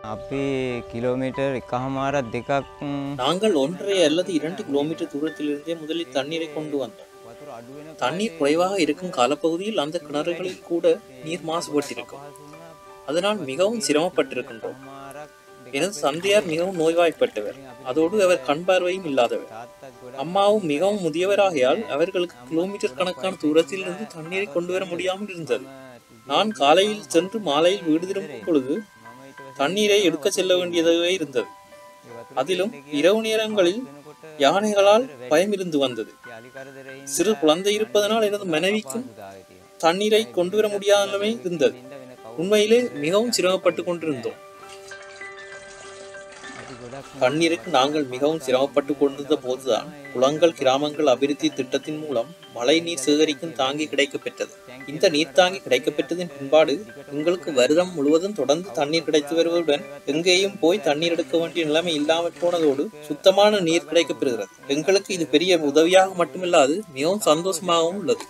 අපි කිලෝමීටර් එකහමාරත් දෙකක් ම්, நாங்கள் ஒன்றரை அல்லது இரண்டு கிலோமீட்டர் தூரத்திலிருந்தே முதலில் தண்ணீரை கொண்டு வந்தோம் වතුර අඩුවෙන தண்ணீர் குறைவாக இருக்கும் காலப்பகுதியில் அந்த கிணறுகளில் கூட நீர் மாசுபட்டிருக்கும் அதனால் மிகவும் சிரமப்பட்டிருக்கின்றோம் எனது தந்தையார் மிகவும் நோய்வாய்ப்பட்டவர் அதோடு அவர் கண் பார்வையும் இல்லாதவர் තාත්තත් ගොඩ அம்மாவும் மிகவும் முதியவராகையால் அவர்களுக்கு கிலோமீட்டர் கணக்கான தூரத்திலிருந்து தண்ணீரை கொண்டு வர முடியாமல் இருந்தது நான் காலையில் சென்று மாலையில் வீடு திரும்பும் பொழுது தண்ணீரை எடுக்க செல்ல வேண்டியதாக இருந்தது அதிலும் இரவு நேரங்களில் யானைகளால் பயம் இருந்து வந்தது சிறு குழந்தை இருப்பதனால் எனது மனைவிக்கும் தண்ணீரை கொண்டு வர முடியாத நிலைமை இருந்தது உண்மையிலே மிகவும் சிரமப்பட்டு கொண்டிருந்தோம் தண்ணீருக்கு நாங்கள் மிகவும் சிரமப்பட்டு கொண்டிருந்த போதுதான் குளங்கள் கிராமங்கள் அபிவிருத்தி திட்டத்தின் மூலம் மழை நீர் சேகரிக்கும் தாங்கி கிடைக்கப் பெற்றது இந்த நீர் தாங்கி கிடைக்கப் பெற்றதின் பின்பாடு எங்களுக்கு வருடம் முழுவதும் தொடர்ந்து தண்ணீர் கிடைத்து வருவதுடன் எங்கேயும் போய் தண்ணீர் எடுக்க வேண்டிய நிலைமை இல்லாமல் போனதோடு சுத்தமான நீர் கிடைக்கப் பெறுகிறது எங்களுக்கு இது பெரிய உதவியாக மட்டுமில்லாது மிகவும் சந்தோஷமாகவும் உள்ளது